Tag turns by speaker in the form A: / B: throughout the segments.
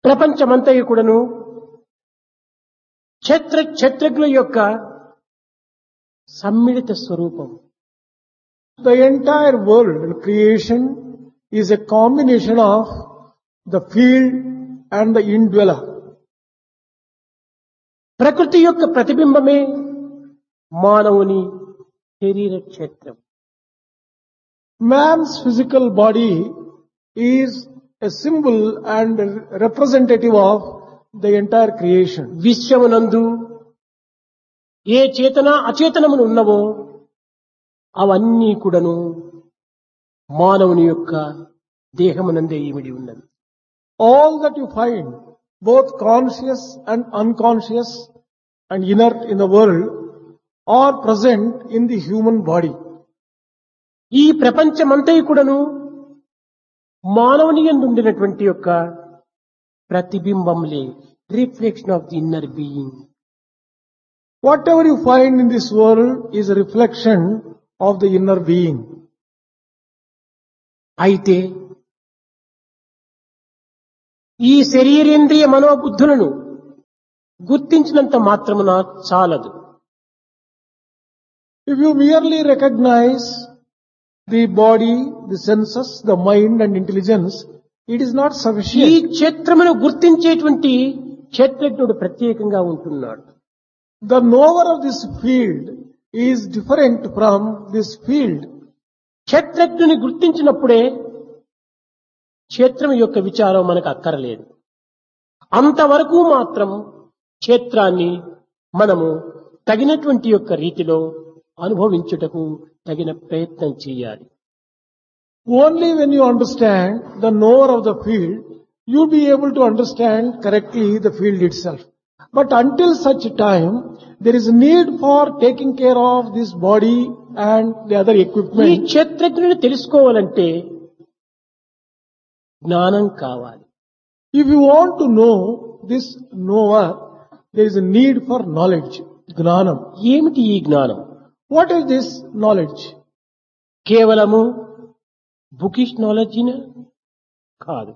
A: ప్రపంచమంతయు కూడాను క్షేత్ర క్షేత్రజ్ఞుల యొక్క సమ్మిళిత స్వరూపం
B: The entire world and creation is a combination of the field and the indweller.
A: ప్రకృతి యొక్క ప్రతిబింబమే మానవుని శరీర క్షేత్రం
B: Man's physical body is a symbol and a representative of the entire creation.
A: విశ్వమునందు ఏ చేతన అచేతనములు ఉన్నవో అవన్నీ కూడాను మానవుని యొక్క దేహమునందే ఇమిడి ఉన్నది
B: All that you find, both conscious and unconscious and inert in the world, are present in the human body.
A: ఈ ప్రపంచమంతయు కూడాను మానవుని యందు ఉండినటువంటి యొక్క ప్రతిబింబంలే reflection of the inner being
B: Whatever you find in this world is a reflection of the inner being.
A: అయితే ఈ శరీరేంద్రియ మనోబుద్ధులను గుర్తించినంత మాత్రమున చాలదు
B: If you merely recognize the body, the senses, the mind and intelligence, it is not
A: ఈ
B: sufficient.
A: క్షేత్రమును గుర్తించేటువంటి క్షేత్రజ్ఞుడు ప్రత్యేకంగా ఉంటున్నాడు
B: The knower of this field is different from this field.
A: క్షేత్రజ్ఞుని గుర్తించినప్పుడే క్షేత్రం యొక్క విచారం మనకు అక్కరలేదు అంతవరకు మాత్రం క్షేత్రాన్ని మనము తగినటువంటి యొక్క రీతిలో అనుభవించుటకు తగిన ప్రయత్నం చేయాలి
B: Only when you understand the knower of the field, you'll be able to understand correctly the field itself. But until such time, there is need for taking care of this body and the other
A: ఈ
B: equipment.
A: క్షేత్రజ్ఞుని తెలుసుకోవాలంటే జ్ఞానం కావాలి
B: If you want to know this knower, there is a need for knowledge, gnanam.
A: ఏమిటి ఈ జ్ఞానం
B: What is this knowledge?
A: కేవలము bookish నాలెడ్జిన కాదు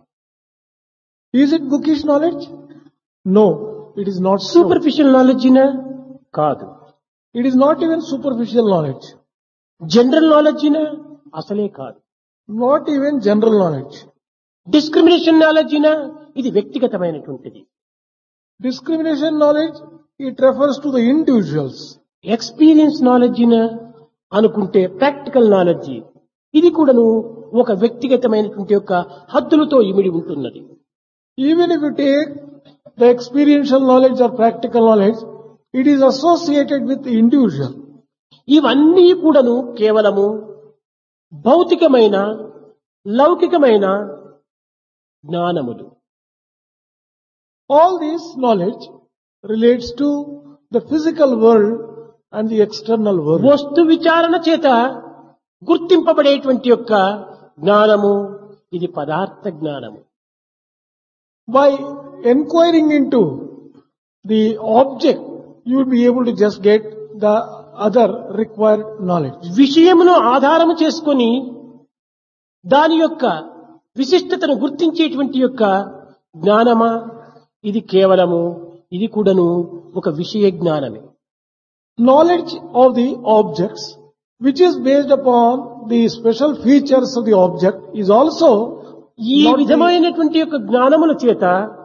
B: Is it bookish knowledge? No, it is not so.
A: Superficial నాలెడ్జిన కాదు
B: It is not even superficial knowledge,
A: general నాలెడ్జిన అసలే కాదు
B: not even general knowledge.
A: Discrimination నాలెడ్జిన ఇది వ్యక్తిగతమైనటువంటిది
B: Discrimination knowledge, it refers to the individuals.
A: Experience నాలెడ్జిన అనుకుంటే ప్రాక్టికల్ నాలెడ్జ్ ఇది కూడాను ఒక వ్యక్తిగతమైనటువంటి యొక్క హద్దులతో ఇమిడి ఉంటున్నది
B: Even if you take the experiential knowledge or practical knowledge, it is associated with the individual.
A: ఇవన్నీ కూడాను కేవలము భౌతికమైన లౌకికమైన జ్ఞానములు
B: All this knowledge relates to the physical world and the external world.
A: వస్తు విచారణ చేత గుర్తింపబడేటువంటి యొక్క జ్ఞానము ఇది పదార్థ జ్ఞానము
B: By inquiring into the object, you will be able to just get the other required knowledge.
A: విషయమును ఆధారము చేసుకొని దాని యొక్క విశిష్టతను గుర్తించేటువంటి యొక్క జ్ఞానమా ఇది కేవలము ఇది కూడాను ఒక విషయ జ్ఞానమే
B: Knowledge of the objects, which is based upon the special features of the object, is also
A: ఈ
B: not the-
A: విధమైనటువంటి యొక్క జ్ఞానముల చేత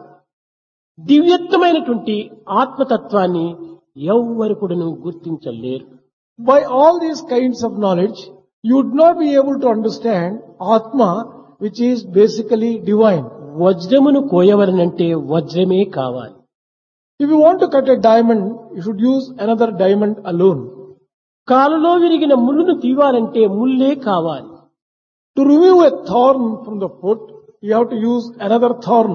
A: దివ్యత్వమైనటువంటి ఆత్మతత్వాన్ని ఎవ్వరు కూడాను గుర్తించలేరు
B: by all these kinds of knowledge, you would not be able to understand Atma, which is basically divine.
A: వజ్రమును కోయవలనంటే వజ్రమే కావాలి
B: If you want to cut a diamond, you should use another diamond alone.
A: కాలులో విరిగిన ముళ్ళును తీవాలంటే ముల్లే కావాలి
B: To remove a thorn from the foot, you have to use another thorn.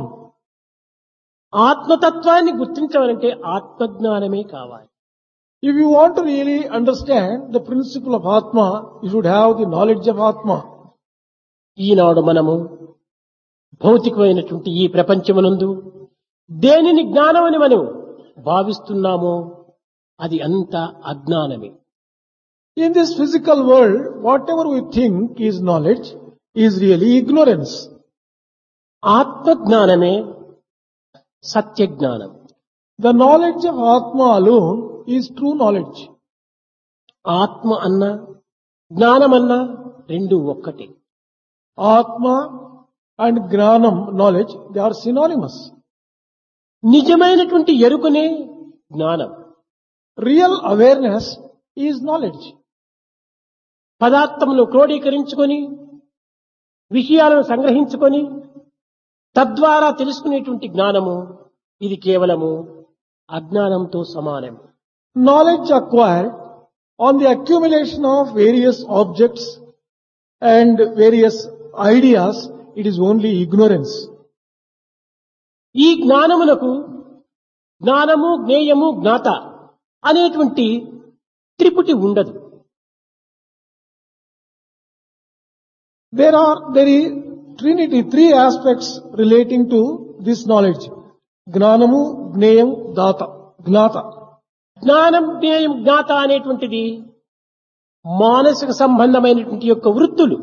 A: ఆత్మతత్వాన్ని గుర్తించవాలంటే ఆత్మజ్ఞానమే కావాలి
B: If you want to really understand the principle of Atma, you should have the knowledge of Atma.
A: ఈనాడు మనము భౌతికమైనటువంటి ఈ ప్రపంచమునందు దేనిని జ్ఞానమని మనం భావిస్తున్నామో అది అంతా అజ్ఞానమే
B: In this physical world, whatever we think is knowledge is really ignorance.
A: ఆత్మజ్ఞానమే సత్య జ్ఞానం
B: The knowledge of Atma alone is true knowledge.
A: ఆత్మ అన్న జ్ఞానమన్నా రెండు ఒక్కటే
B: Atma and Gnanam knowledge, they are synonymous.
A: నిజమైనటువంటి ఎరుకనే జ్ఞానం
B: Real awareness is knowledge.
A: పదార్థమును క్రోడీకరించుకొని విషయాలను సంగ్రహించుకొని తద్వారా తెలుసుకునేటువంటి జ్ఞానము ఇది కేవలము అజ్ఞానంతో సమానం
B: Knowledge acquired on the accumulation of various objects and various ideas, it is only ignorance.
A: ఈ జ్ఞానమునకు జ్ఞానము జ్ఞేయము జ్ఞాత అనేటువంటి త్రిపుటి ఉండదు
B: There are, there is Trinity, three aspects relating to this knowledge. Gnanamu, Gneyam, Data, Gnata.
A: జ్ఞానం జ్ఞేయం జ్ఞాత అనేటువంటిది మానసిక సంబంధమైనటువంటి యొక్క వృత్తులు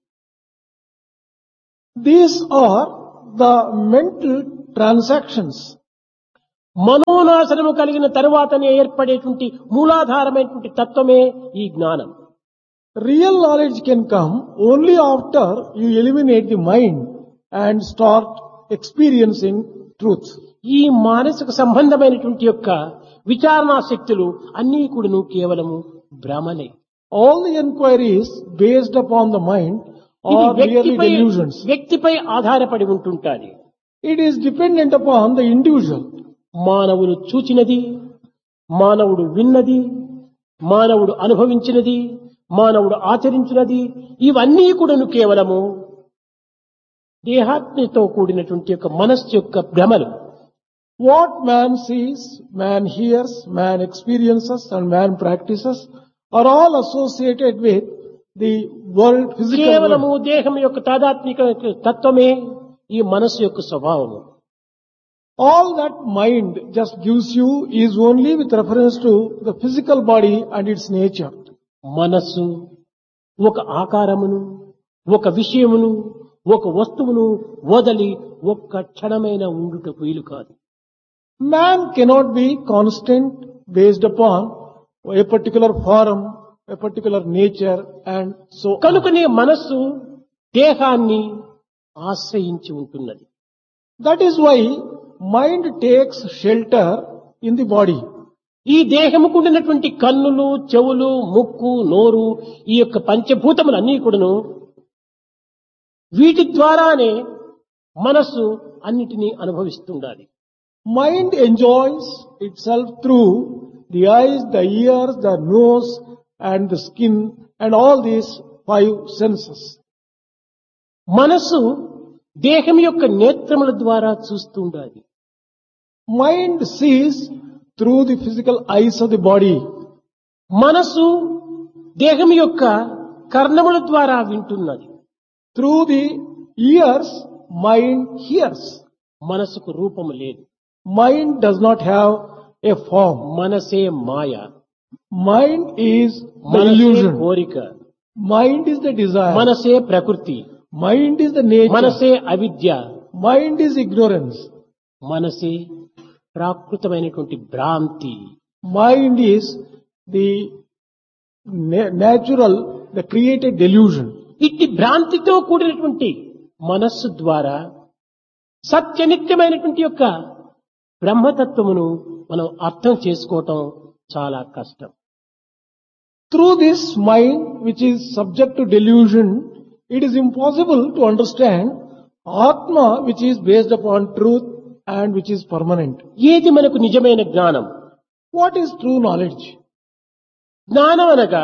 B: These are the mental transactions.
A: మనోనాశనము కలిగిన తరువాతనే ఏర్పడేటువంటి మూలాధారమైనటువంటి తత్వమే ఈ జ్ఞానం
B: Real knowledge can come only after you eliminate the mind and start experiencing truth.
A: ఈ మానసిక సంబంధమైనటువంటి యొక్క విచారణా శక్తులు అన్నీ కూడాను కేవలము భ్రమలే
B: All the inquiries based upon the mind
A: ఇది
B: are merely
A: వ్యక్తిపై
B: delusions.
A: వ్యక్తిపై ఆధారపడి ఉంటుంటాది
B: It is dependent upon the individual.
A: మానవుడు చూచినది మానవుడు విన్నది మానవుడు అనుభవించినది మానవుడు ఆచరించినది ఇవన్నీ కూడాను కేవలము దేహాత్మతో కూడినటువంటి యొక్క మనస్సు యొక్క భ్రమలు
B: What man sees, man hears, man experiences and man practices are all associated with the world, physical
A: కేవలము
B: world.
A: దేహం యొక్క తాదాత్మిక తత్వమే ఈ మనస్సు యొక్క స్వభావము
B: All that mind just gives you is only with reference to the physical body and its nature.
A: మనస్సు ఒక ఆకారమును ఒక విషయమును ఒక వస్తువును వదలి ఒక్క క్షణమైన ఉండుట వీలు కాదు
B: Man cannot be constant based upon a particular form, a particular nature and so on.
A: కనుకనే మనస్సు దేహాన్ని ఆశ్రయించి ఉంటున్నది
B: That is why mind takes shelter in the body.
A: ఈ దేహముకు ఉండినటువంటి కన్నులు చెవులు ముక్కు నోరు ఈ యొక్క పంచభూతములన్నీ కూడాను వీటి ద్వారానే మనస్సు అన్నిటినీ అనుభవిస్తుండాలి
B: Mind enjoys itself through the eyes, the ears, the nose and the skin and all these five senses.
A: మనస్సు దేహం యొక్క నేత్రముల ద్వారా చూస్తుండాలి
B: Mind sees through the physical eyes of the body.
A: మనస్సు దేహం యొక్క కర్ణముల ద్వారా వింటున్నది
B: Through the ears, mind hears.
A: మనసుకు రూపము లేదు
B: Mind does not have a form.
A: మనసే మాయ
B: Mind is the
A: మనసే
B: illusion.
A: కోరిక
B: Mind is the desire.
A: మనసే ప్రకృతి
B: Mind is the nature.
A: మనసే అవిద్య
B: Mind is ignorance.
A: మనసే ప్రాకృతమైనటువంటి భ్రాంతి
B: Mind is the na- natural, the created delusion.
A: ఇట్టి భ్రాంతితో కూడినటువంటి మనస్సు ద్వారా సత్యనిత్యమైనటువంటి యొక్క బ్రహ్మతత్వమును మనం అర్థం చేసుకోవటం చాలా కష్టం
B: Through this mind, which is subject to delusion, it is impossible to understand Atma, which is based upon truth and which is permanent.
A: ఏది మనకు నిజమైన జ్ఞానం
B: What is true knowledge?
A: జ్ఞానం అనగా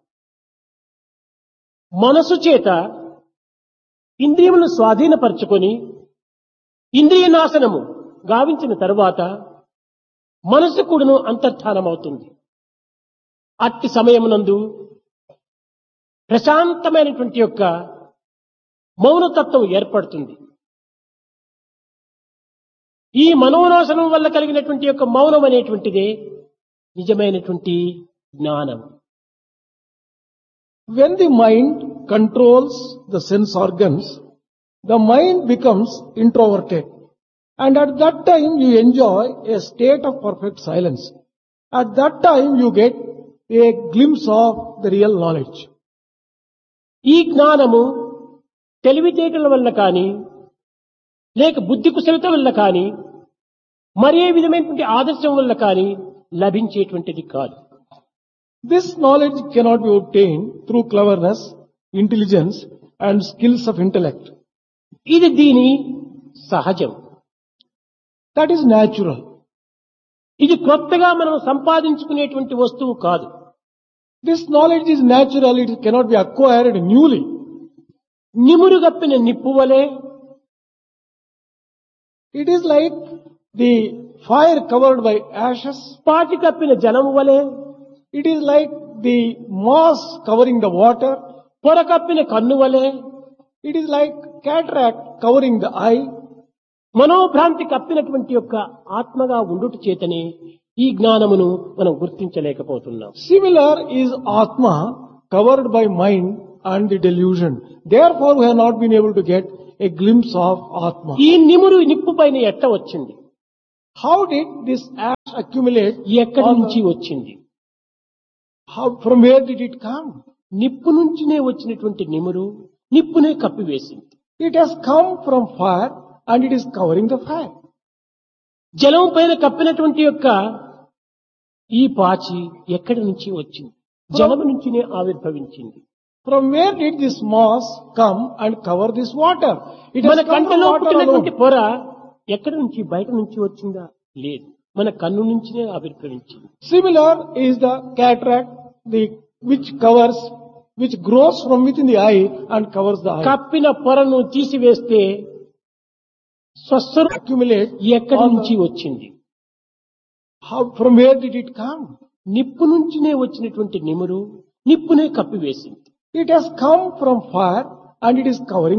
A: మనసు చేత ఇంద్రియములను స్వాధీనపరచుకొని ఇంద్రియ నాశనము గావించిన తరువాత మనసు కూడాను అంతర్ధానమవుతుంది అట్టి సమయమునందు ప్రశాంతమైనటువంటి యొక్క మౌనతత్వం ఏర్పడుతుంది ఈ మనోనాశనం వల్ల కలిగినటువంటి యొక్క మౌనం అనేటువంటిదే నిజమైనటువంటి జ్ఞానం
B: When the mind controls the sense organs, the mind becomes introverted. And at that time you enjoy a state of perfect silence. At that time you get a glimpse of the real knowledge.
A: ఈ జ్ఞానము తెలివితేటల వల్ల కానీ లేక బుద్ధి కుశలత వల్ల కానీ మరే విధమైనటువంటి ఆదర్శం వల్ల కానీ లభించేటువంటిది కాదు
B: This knowledge cannot be obtained through cleverness, intelligence and skills of intellect.
A: ఇది దీని సహజం
B: That is natural.
A: ఇది కొత్తగా మనం సంపాదించుకునేటువంటి వస్తువు కాదు
B: This knowledge is natural, it cannot be acquired newly.
A: నిమురుగప్పిన నిప్పు వలె
B: It is like the fire covered by ashes.
A: పాటి కప్పిన జలము వలె
B: It is like the moss covering the water.
A: పొర కప్పిన కన్ను వలె
B: It is like cataract covering the eye.
A: మనోభ్రాంతి కప్పినటువంటి యొక్క ఆత్మగా ఉండుట చేతనే ఈ జ్ఞానమును మనం గుర్తించలేకపోతున్నాం
B: Similar is Atma covered by mind and the delusion. Therefore we have not been able to get a glimpse of Atma.
A: ఈ నిమురు నిప్పు పైన ఎట్ట వచ్చింది
B: How did this ash accumulate?
A: ఎక్కడి
B: on
A: నుంచి
B: the-
A: వచ్చింది
B: how, from where did it come?
A: నిప్పు నుంచినే వచ్చినటువంటి నిమురు నిప్పునే కప్పివేసింది
B: It has come from fire and it is covering the fire.
A: జలం పైన కప్పినటువంటి యొక్క ఈ పాచి ఎక్కడి నుంచి వచ్చింది జలము నుంచినే ఆవిర్భవించింది
B: From where did this moss come and cover this water? It
A: మన
B: has come from
A: కంటలో
B: water
A: పుట్టినటువంటి
B: alone.
A: పొర ఎక్కడి నుంచి బయట నుంచి వచ్చిందా లేదు మన కన్ను నుంచినే ఆవిర్భవించింది
B: Similar is the cataract, the which covers, which grows from within the eye and covers the eye.
A: కప్పిన పొరను తీసివేస్తే స్వస్వరు
B: Accumulate.
A: ఎక్కడి
B: on the-
A: నుంచి వచ్చింది
B: How, from where did it come?
A: నిప్పు నుంచినే వచ్చినటువంటి నిమురు నిప్పునే కప్పివేసింది
B: It has come from fire and it is covering